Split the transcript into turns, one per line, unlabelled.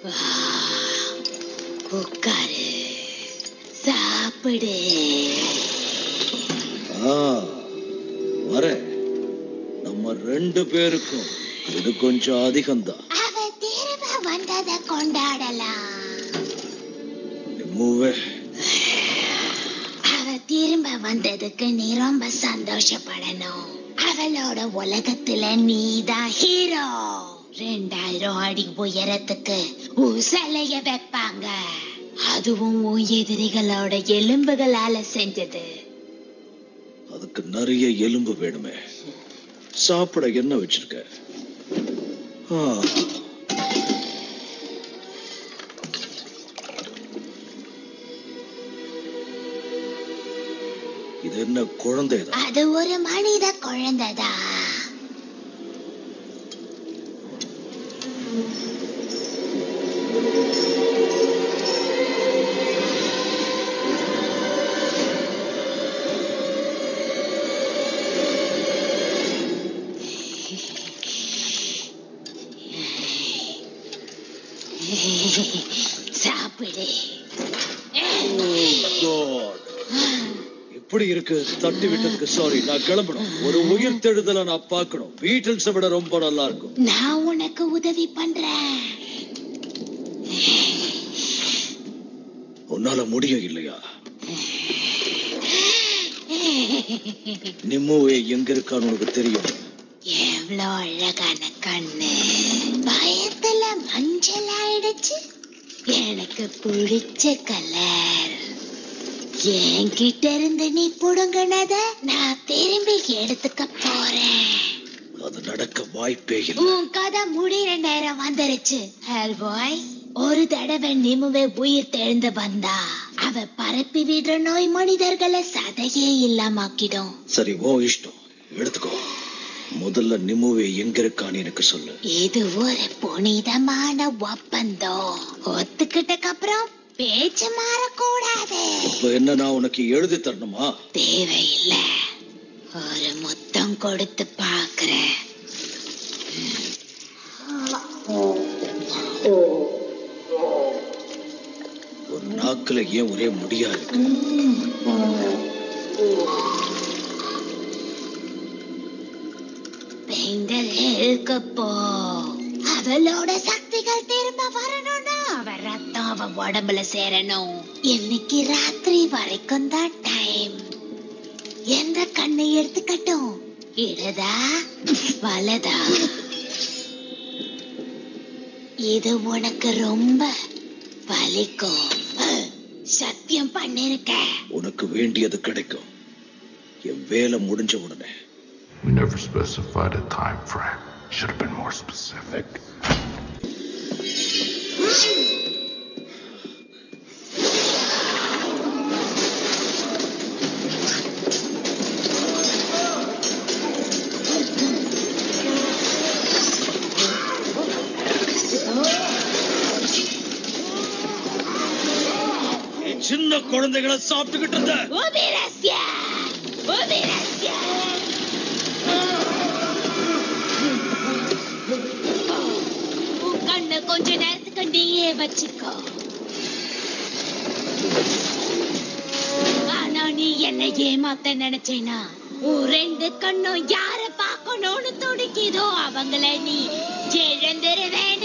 உட்காரு சாப்பிடு
ஆ வரேன் நம்ம ரெண்டு பேருக்கும் இது கொஞ்சம் அதிகம்தான்
அவ திரும்ப வந்ததை கொண்டாடலாம்
மூவே
அவ திரும்ப வந்ததுக்கு நீ ரொம்ப சந்தோஷப்படணும் அவளோட உலகத்துல நீதான் ஹீரோ ரெண்டாயிரம் அடி உயரத்துக்கு உன் சிலைய வைப்பாங்க அதுவும் உன் எதிரிகளோட எலும்புகளால செஞ்சது
அதுக்கு நிறைய எலும்பு வேணுமே சாப்பிட என்ன வச்சிருக்க ஆ, இது என்ன குழந்தைதான்
அது ஒரு மனித குழந்தைதா சாப்பிடு
God. எப்படி இருக்கு தட்டி விட்டதுக்கு சாரி நான் கிளம்பணும் ஒரு உயிர் தெழுதலை நான் பார்க்கணும் பீட்டில்ஸை விட ரொம்ப நல்லா இருக்கும்
நான் உனக்கு உதவி பண்றேன்
உன்னால முடியும் இல்லையா நிம்முவே எங்க இருக்கான்னு உனக்கு தெரியும்
எவ்வளோ அழகான கண்ணு பயத்துல மஞ்சள் ஆயிடுச்சு எனக்கு பிடிச்ச கலர் என்கிட்ட இருந்து நீ புடுங்கினத நான் திரும்பி எடுத்துக்க போறேன்
அது நடக்க வாய்ப்பே இல்லை
உன் கதை முடிகிற நேரம் வந்துருச்சு ஹெல்பாய் ஒரு தடவை நிமுவே உயிர் தெழுந்து வந்தா அவ பரப்பி விடுற நோய் மனிதர்களை சதையே இல்லாமாக்கிடும்
சரி ஓ இஷ்டம் எடுத்துக்கோ முதல்ல நிம்முவே எங்க இருக்கான்னு எனக்கு சொல்லு
இது ஒரு புனிதமான ஒப்பந்தம் ஒத்துக்கிட்டக்கு அப்புறம் பேச்சு மாறக்கூடாது
இப்ப என்ன நான் உனக்கு எழுதி தரணுமா
தேவையில்லை ஒரு முத்தம் கொடுத்து பாக்குறேன்
ஒரு நாக்குல ஏன் ஒரே முடியா இருக்கு
பெண்கள் இருக்க போ அவளோட சக்திகள் திரும்ப வரணும்னா அவ ரத்தம் அவ உடம்புல சேரணும் இன்னைக்கு ராத்திரி வரைக்கும் தான் டைம் எந்த கண்ணை எடுத்துக்கட்டும் இடதா வலதா இது உனக்கு ரொம்ப வலிக்கும் சத்தியம் பண்ணிருக்க
உனக்கு வேண்டியது கிடைக்கும் என் வேலை முடிஞ்ச உடனே
We never specified a time frame. Should have been more specific.
நீ சின்ன குழந்தைகளை சாப்பிட்டுக்கிட்டு இருந்த
Ubirasya! Ubirasya! உன் கண்ணை கொஞ்ச நேரத்துக்கு நீயே வச்சுக்கோ ஆனா நீ என்ன ஏமாத்த நினைச்சேனா உன் ரெண்டு கண்ணும் யார பார்க்கணும்னு துடிக்குதோ அவங்கள நீ இழந்துருவேன